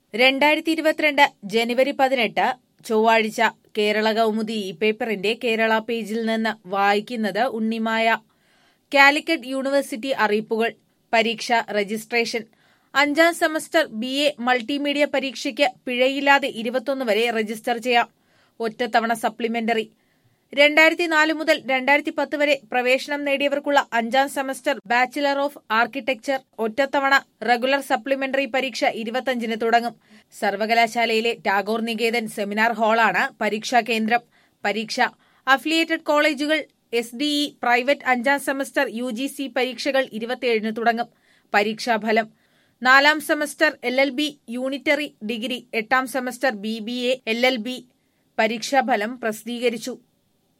രണ്ടായിരത്തി ഇരുപത്തിരണ്ട് ജനുവരി പതിനെട്ട് ചൊവ്വാഴ്ച കേരള കൗമുദി ഈ പേപ്പറിന്റെ കേരള പേജിൽ നിന്ന് വായിക്കുന്നത് ഉണ്ണിമായ കാലിക്കറ്റ് യൂണിവേഴ്സിറ്റി അറിയിപ്പുകൾ പരീക്ഷ രജിസ്ട്രേഷൻ അഞ്ചാം സെമസ്റ്റർ ബി എ മൾട്ടിമീഡിയ പരീക്ഷയ്ക്ക് പിഴയില്ലാതെ ഇരുപത്തൊന്ന് വരെ രജിസ്റ്റർ ചെയ്യാം ഒറ്റത്തവണ സപ്ലിമെന്ററി രണ്ടായിരത്തി നാല് മുതൽ രണ്ടായിരത്തി പത്ത് വരെ പ്രവേശനം നേടിയവർക്കുള്ള അഞ്ചാം സെമസ്റ്റർ ബാച്ചിലർ ഓഫ് ആർക്കിടെക്ചർ ഒറ്റത്തവണ റെഗുലർ സപ്ലിമെന്ററി പരീക്ഷ ഇരുപത്തഞ്ചിന് തുടങ്ങും സർവകലാശാലയിലെ ടാഗോർ നികേതൻ സെമിനാർ ഹാളാണ് പരീക്ഷാ കേന്ദ്രം പരീക്ഷ അഫിലിയേറ്റഡ് കോളേജുകൾ എസ് ഡിഇ പ്രൈവറ്റ് അഞ്ചാം സെമസ്റ്റർ യു ജി സി പരീക്ഷകൾ ഇരുപത്തിയേഴിന് തുടങ്ങും പരീക്ഷാഫലം നാലാം semester L L B unitary degree എട്ടാം semester B B A L L B പരീക്ഷാഫലം പ്രസിദ്ധീകരിച്ചു